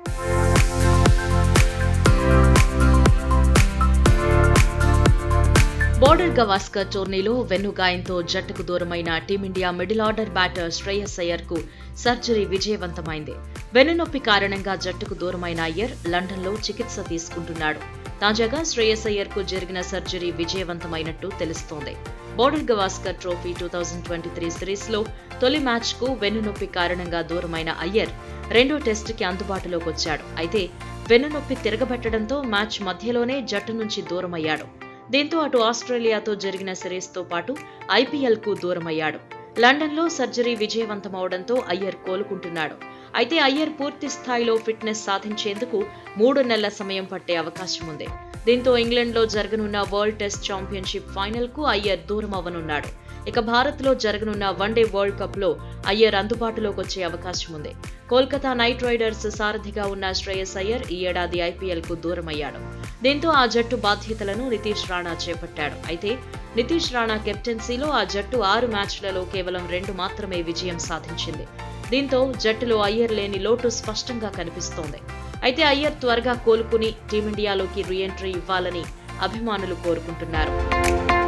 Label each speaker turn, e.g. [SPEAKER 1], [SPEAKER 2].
[SPEAKER 1] border Gavaskar టోర్నీలో వెన్నుగాయంతో జట్టుకు దూరమైన team India middle order batter Shreyas Iyer కు సర్జరీ విజయవంతమైంది వెన్నునొప్పి కారణంగా జట్టుకు దూరమైన అయ్యర్ లండన్లో చికిత్స తీసుకుంటున్నాడు తాజాగా శ్రేయస్ అయ్యర్ కు జరిగిన సర్జరీ విజయవంతమైనట్టు తెలుస్తోంది Border Gavaskar trophy two thousand twenty three series లో తొలి మ్యాచ్ కు వెన్నునొప్పి కారణంగా దూరమైన అయ్యర్ రెండో టెస్టుకి అందుబాటులోకి వచ్చాడు అయితే వెన్నునొప్పి తిరగబెట్టడంతో మ్యాచ్ మధ్యలోనే జట్టు నుంచి దూరమయ్యాడు దీంతో అటు ఆస్ట్రేలియాతో జరిగిన సిరీస్తో పాటు ఐపీఎల్ కు దూరమయ్యాడు లండన్లో సర్జరీ విజయవంతమవడంతో అయ్యర్ కోలుకుంటున్నాడు అయితే అయ్యర్ పూర్తి స్థాయిలో ఫిట్నెస్ సాధించేందుకు మూడు నెలల సమయం పట్టే అవకాశం ఉంది దీంతో ఇంగ్లాండ్లో జరగనున్న వరల్డ్ టెస్ట్ ఛాంపియన్షిప్ ఫైనల్ కు అయ్యర్ దూరం అవ్వనున్నాడు ఇక భారత్లో జరగనున్న వన్డే వరల్డ్ కప్ లో అయ్యర్ అందుబాటులోకి వచ్చే అవకాశం ఉంది కోల్కతా నైట్ రైడర్స్ సారథిగా ఉన్న శ్రేయస్ అయ్యర్ ఈ ఏడాది ఐపీఎల్ కు దూరమయ్యాడు దీంతో ఆ జట్టు బాధ్యతలను నితీష్ రాణా చేపట్టాడు అయితే నితీష్ రాణా కెప్టెన్సీలో ఆ జట్టు ఆరు మ్యాచ్లలో కేవలం రెండు మాత్రమే విజయం సాధించింది దీంతో జట్టులో అయ్యర్ లేని లోటు స్పష్టంగా కనిపిస్తోంది అయితే అయ్యర్ త్వరగా కోలుకుని టీమిండియాలోకి రీ ఎంట్రీ ఇవ్వాలని అభిమానులు కోరుకుంటున్నారు